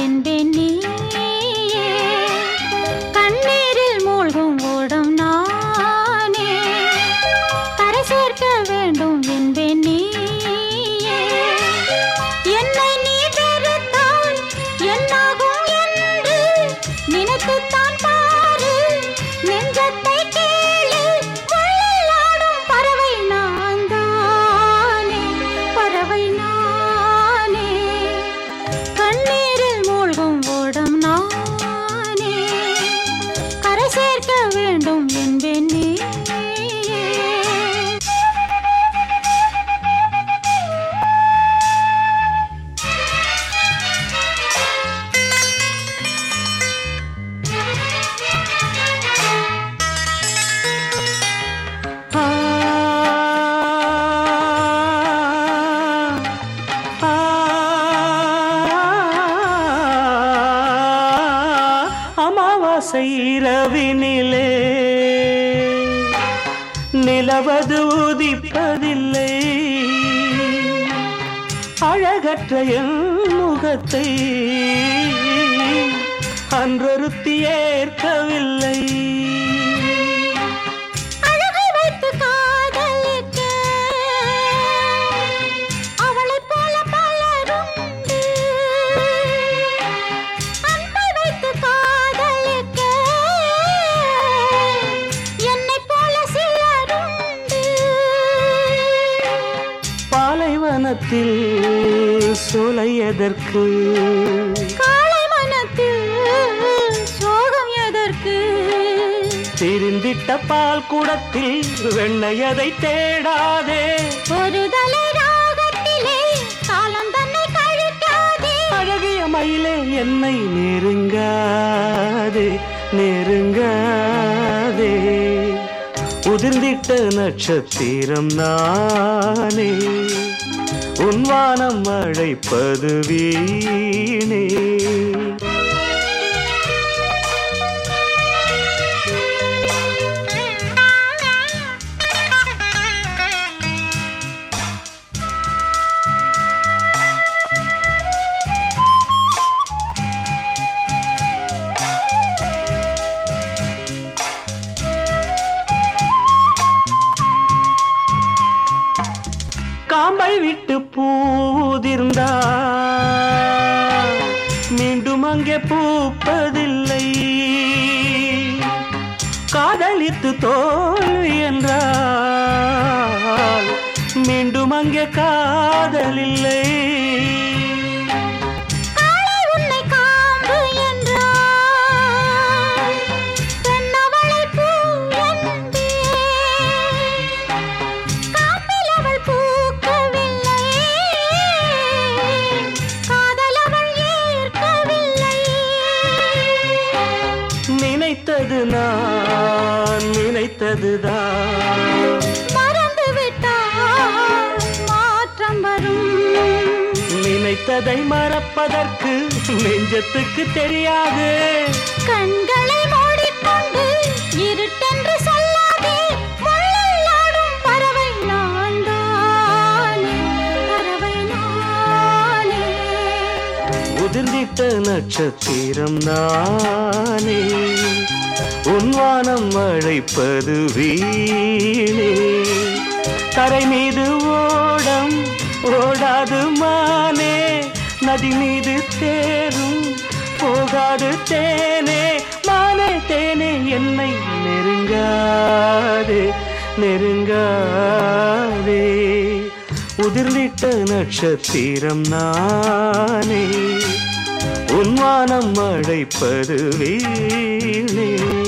என்பேன் நீயே கண்ணீரில் மூழ்கும் ஓடம் நானே கரை சேர்க்க வேண்டும் என்பேன் நீயே என்னை நீ வெறுத்தால் என்னாகும் என்று நினைத்துத்தான் பாரு நெஞ்சத்தை கேளு வெள்ளாடும் பறவை நான் தானே பறவை நானே கண்ணீரில் மூழ்கும் ஓடம் நானே கரை சேர்க்க வேண்டும் என்பேன் நீயே ஆ, ஆ, அமாவாசை இரவினிலே நிலவது உதிப்பதில்லை அழகற்ற என் முகத்தை அன்றொருத்தி ஏற்கவில்லை அழகை வைத்து காதலிக்க அவளைப் போல பலருண்டு. அன்பை வைத்து காதலிக்க என்னைப் போல சிலருண்டு. பாலைவனத்தில் சோலை எதற்கு காளை மனத்தில் சோகம் எதற்கு திரிந்திட்ட பால் குடத்தில் வெண்ணையதை தேடாதே ஒரு தலை ராகத்திலே காலம் தன்னை கழிக்காதே அழகிய மயிலே என்னை நெருங்காதே நெருங்காதே உதிர்ந்திட்ட நட்சத்திரம் நானே உன்வானம் அழைப்பது வீணே காம்பை விட்டு பூதிர்ந்தா மீண்டும் அங்கே பூப்பதில்லை காதலித்து தோல்வி என்றால் மீண்டும் அங்கே காதலில்லை காளை உன்னை காம்பு என்றால் பெண் அவளை பூ என்பேன். காம்பில் அவள் பூக்கவில்லை காதல் அவள் ஏற்கவில்லை நினைத்தது நான் நினைத்ததுதான் மறந்து விட்டால் மாற்றம் வரும் நினைத்ததை மறப்பதற்கு நெஞ்சத்துக்கு தெரியாது கண்களை மூடிக்கொண்டு இருட்டென்று சொல்லாதே முள்ளில் ஆடும் பறவை நான் தானே பறவை நானே உதிர்ந்திட்ட நட்சத்திரம் நானே உன்வானம் அழைப்பது வீணே தரை மீது ஓடம் ஓடாது மானே நதி மீது தேரும் போகாது தேனே மானே தேனே என்னை நெருங்காதே நெருங்காதே உதிர்ந்திட்ட நட்சத்திரம் நானே உன்வானம் அழைப்பது வீணே